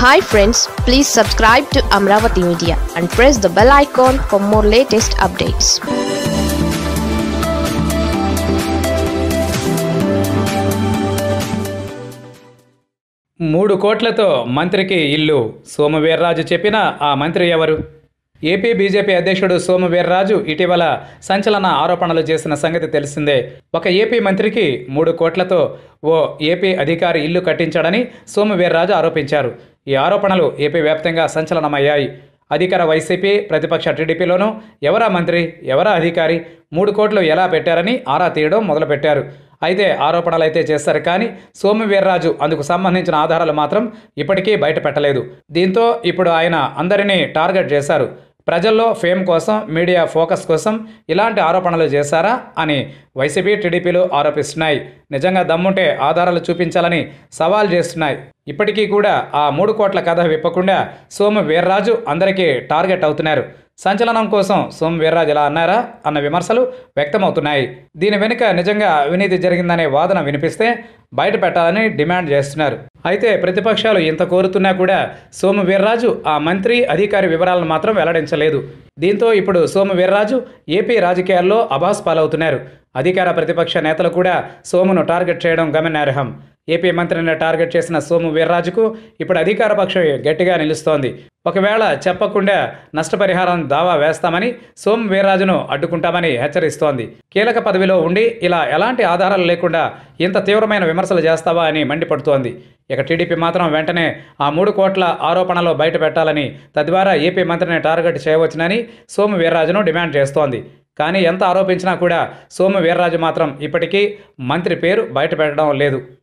hi friends please subscribe to Amaravati media and press the bell icon for more latest updates మూడు కోట్లతో మంత్రికి ఇల్లు సోమవీర్రాజు చెప్పిన ఆ మంత్రి ఎవరు ఏపీ బీజేపీ అధ్యక్షుడు సోమవీర్రాజు ఇటీవల సంచలన ఆరోపణలు చేసిన సంగతి తెలిసిందే ఒక ఏపీ మంత్రికి మూడు కోట్లతో ఓ ఏపీ అధికారి ఇల్లు కట్టించాడని సోమవీర్రాజు ఆరోపించారు ఈ ఆరోపణలు ఏపీ వ్యాప్తంగా సంచలనమయ్యాయి అధికార వైసీపీ ప్రతిపక్ష టీడీపీలోనూ ఎవరా మంత్రి ఎవరా అధికారి మూడు కోట్లు ఎలా పెట్టారని ఆరా తీయడం మొదలుపెట్టారు అయితే ఆరోపణలు అయితే చేస్తారు కానీ సోమవీర్రాజు అందుకు సంబంధించిన ఆధారాలు మాత్రం ఇప్పటికీ బయట పెట్టలేదు దీంతో ఇప్పుడు ఆయన అందరినీ టార్గెట్ చేశారు ప్రజల్లో ఫేమ్ కోసం మీడియా ఫోకస్ కోసం ఇలాంటి ఆరోపణలు చేశారా అని వైసీపీ టీడీపీలు ఆరోపిస్తున్నాయి నిజంగా దమ్ముంటే ఆధారాలు చూపించాలని సవాల్ చేస్తున్నాయి ఇప్పటికీ కూడా ఆ మూడు కోట్ల కథ విప్పకుండా సోము వీర్రాజు అందరికీ టార్గెట్ అవుతున్నారు సంచలనం కోసం సోము వీర్రాజు ఇలా అన్నారా అన్న విమర్శలు వ్యక్తమవుతున్నాయి దీని వెనుక నిజంగా అవినీతి జరిగిందనే వాదన వినిపిస్తే బయట పెట్టాలని డిమాండ్ చేస్తున్నారు అయితే ప్రతిపక్షాలు ఇంత కోరుతున్నా కూడా సోము వీర్రాజు ఆ మంత్రి అధికారి వివరాలను మాత్రం వెల్లడించలేదు దీంతో ఇప్పుడు సోము వీర్రాజు ఏపీ రాజకీయాల్లో అభాస్ పాలవుతున్నారు అధికార ప్రతిపక్ష నేతలు కూడా సోమును టార్గెట్ చేయడం గమనార్హం ఏపీ మంత్రిని టార్గెట్ చేసిన సోము వీర్రాజుకు ఇప్పుడు అధికార పక్షం గట్టిగా నిలుస్తోంది ఒకవేళ చెప్పకుండా నష్టపరిహారం దావా వేస్తామని సోము వీర్రాజును అడ్డుకుంటామని హెచ్చరిస్తోంది కీలక పదవిలో ఉండి ఇలా ఎలాంటి ఆధారాలు లేకుండా ఇంత తీవ్రమైన విమర్శలు చేస్తావా అని మండిపడుతోంది ఇక టీడీపీ మాత్రం వెంటనే ఆ మూడు కోట్ల ఆరోపణలో బయట పెట్టాలని తద్వారా ఏపీ మంత్రిని టార్గెట్ చేయవచ్చునని సోము వీర్రాజును డిమాండ్ చేస్తోంది కానీ ఎంత ఆరోపించినా కూడా సోము వీర్రాజు మాత్రం ఇప్పటికీ మంత్రి పేరు బయట పెట్టడం లేదు